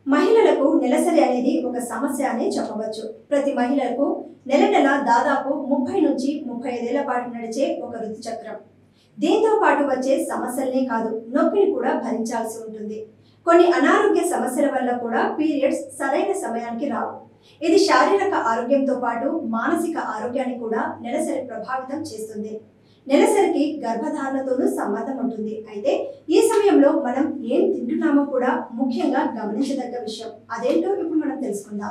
మహిళలకు నెలసరి అనేది ఒక సమస్య అనే చెప్పవచ్చు ప్రతి మహిళలకు నెల నెల దాదాపు ముప్పై నుంచి ముప్పై ఐదేళ్ల పాటు నడిచే ఒక ఋతు చక్రం దీంతో పాటు వచ్చే సమస్యలనే కాదు నొప్పిని కూడా భరించాల్సి ఉంటుంది కొన్ని అనారోగ్య సమస్యల వల్ల కూడా పీరియడ్స్ సరైన సమయానికి రావు ఇది శారీరక ఆరోగ్యంతో పాటు మానసిక ఆరోగ్యాన్ని కూడా నెలసరి ప్రభావితం చేస్తుంది నెలసరికి గర్భధారణతోనూ సంబంధం ఉంటుంది అయితే ఈ సమయంలో మనం ఏం తింటున్నామో కూడా ముఖ్యంగా గమనించదగ్గ విషయం అదేంటో ఇప్పుడు మనం తెలుసుకుందాం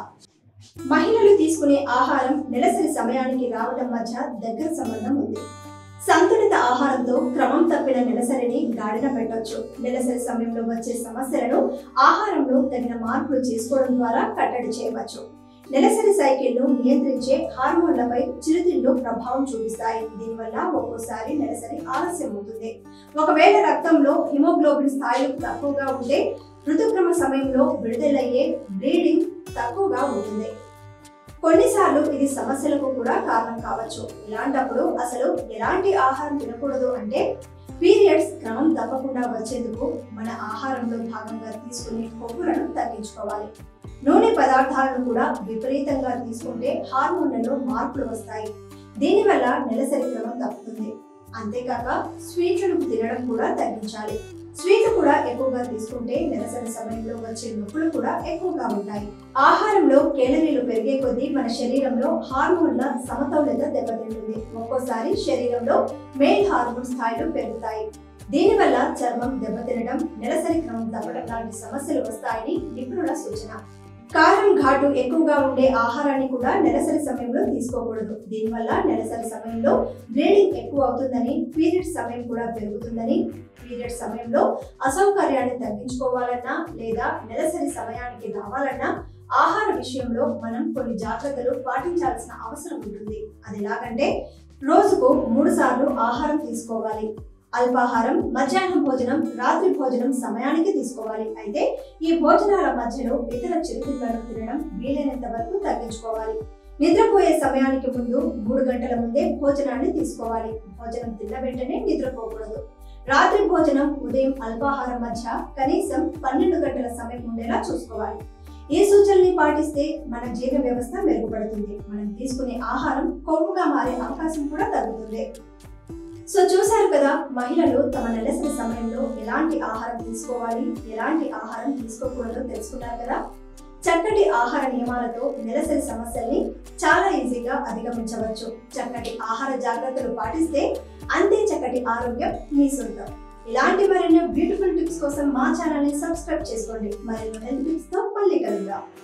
మహిళలు తీసుకునే ఆహారం నెలసరి సమయానికి రావడం మధ్య దగ్గర సంబంధం ఉంది సంతులిత ఆహారంతో క్రమం తప్పిన నెలసరిని గాడిన పెట్టొచ్చు నెలసరి సమయంలో వచ్చే సమస్యలను ఆహారంలో తగిన మార్పులు చేసుకోవడం ద్వారా కట్టడి చేయవచ్చు నెలసరి సైకిల్ను నియంత్రించే హార్మోన్లపై చిరుతిళ్ళు ప్రభావం చూపిస్తాయి దీనివల్ల ఒక్కోసారి నెలసరి ఆలస్యం అవుతుంది ఒకవేళ రక్తంలో హిమోగ్లోబిన్ స్థాయిలు తక్కువగా ఉంటే ఋతుక్రమ సమయంలో విడుదలయ్యే బ్లీడింగ్ తక్కువగా ఉంటుంది కొన్నిసార్లు ఇది సమస్యలకు కూడా కారణం కావచ్చు ఇలాంటప్పుడు అసలు ఎలాంటి ఆహారం తినకూడదు అంటే పీరియడ్స్ క్రమం తప్పకుండా వచ్చేందుకు మన ఆహారంలో భాగంగా తీసుకునే కొవ్వులను తగ్గించుకోవాలి నూనె పదార్థాలను కూడా విపరీతంగా తీసుకుంటే హార్మోన్లలో మార్పులు వస్తాయి దీనివల్ల నెలసరి క్రమం తప్పుతుంది అంతేకాక స్వీట్లను తినడం కూడా తగ్గించాలి స్వీట్లు కూడా ఎక్కువగా తీసుకుంటే నెలసరి సమయంలో వచ్చే నొప్పులు కూడా ఎక్కువగా ఉంటాయి ఆహారంలో కేలరీలు పెరిగే కొద్దీ మన శరీరంలో హార్మోన్ల సమతౌల్యత దెబ్బతింటుంది ఒక్కోసారి శరీరంలో మేల్ హార్మోన్ స్థాయిలు పెరుగుతాయి దీనివల్ల చర్మం దెబ్బతినడం నెలసరి క్రమం తప్పడం లాంటి సమస్యలు వస్తాయని నిపుణుల సూచన కారం ఘాటు ఎక్కువగా ఉండే ఆహారాన్ని కూడా నెలసరి సమయంలో తీసుకోకూడదు దీనివల్ల నెలసరి సమయంలో బ్లీడింగ్ ఎక్కువ అవుతుందని పీరియడ్ సమయం కూడా పెరుగుతుందని పీరియడ్ సమయంలో అసౌకర్యాన్ని తగ్గించుకోవాలన్నా లేదా నెలసరి సమయానికి రావాలన్నా ఆహార విషయంలో మనం కొన్ని జాగ్రత్తలు పాటించాల్సిన అవసరం ఉంటుంది అది ఎలాగంటే రోజుకు మూడు సార్లు ఆహారం తీసుకోవాలి అల్పాహారం మధ్యాహ్నం భోజనం రాత్రి భోజనం సమయానికి తీసుకోవాలి అయితే ఈ భోజనాల మధ్యలో ఇతర చిరుతిళ్లను తినడం వీలైనంత వరకు తగ్గించుకోవాలి నిద్రపోయే సమయానికి ముందు మూడు గంటల ముందే భోజనాన్ని తీసుకోవాలి భోజనం తిన్న వెంటనే నిద్రపోకూడదు రాత్రి భోజనం ఉదయం అల్పాహారం మధ్య కనీసం పన్నెండు గంటల సమయం ఉండేలా చూసుకోవాలి ఈ సూచనల్ని పాటిస్తే మన జీర్ణ వ్యవస్థ మెరుగుపడుతుంది మనం తీసుకునే ఆహారం కొవ్వుగా మారే అవకాశం కూడా తగ్గుతుంది సో చూశారు కదా మహిళలు తమ నెలసరి సమయంలో ఎలాంటి ఆహారం తీసుకోవాలి ఎలాంటి ఆహారం తీసుకోకూడదో తెలుసుకున్నారు కదా చక్కటి ఆహార నియమాలతో నెలసరి సమస్యల్ని చాలా ఈజీగా అధిగమించవచ్చు చక్కటి ఆహార జాగ్రత్తలు పాటిస్తే అంతే చక్కటి ఆరోగ్యం మీ సొంతం ఇలాంటి మరెన్నో బ్యూటిఫుల్ టిప్స్ కోసం మా ఛానల్ ని సబ్స్క్రైబ్ చేసుకోండి మరెన్నో హెల్త్ టిప్స్ తో మళ్ళీ కలుద్దాం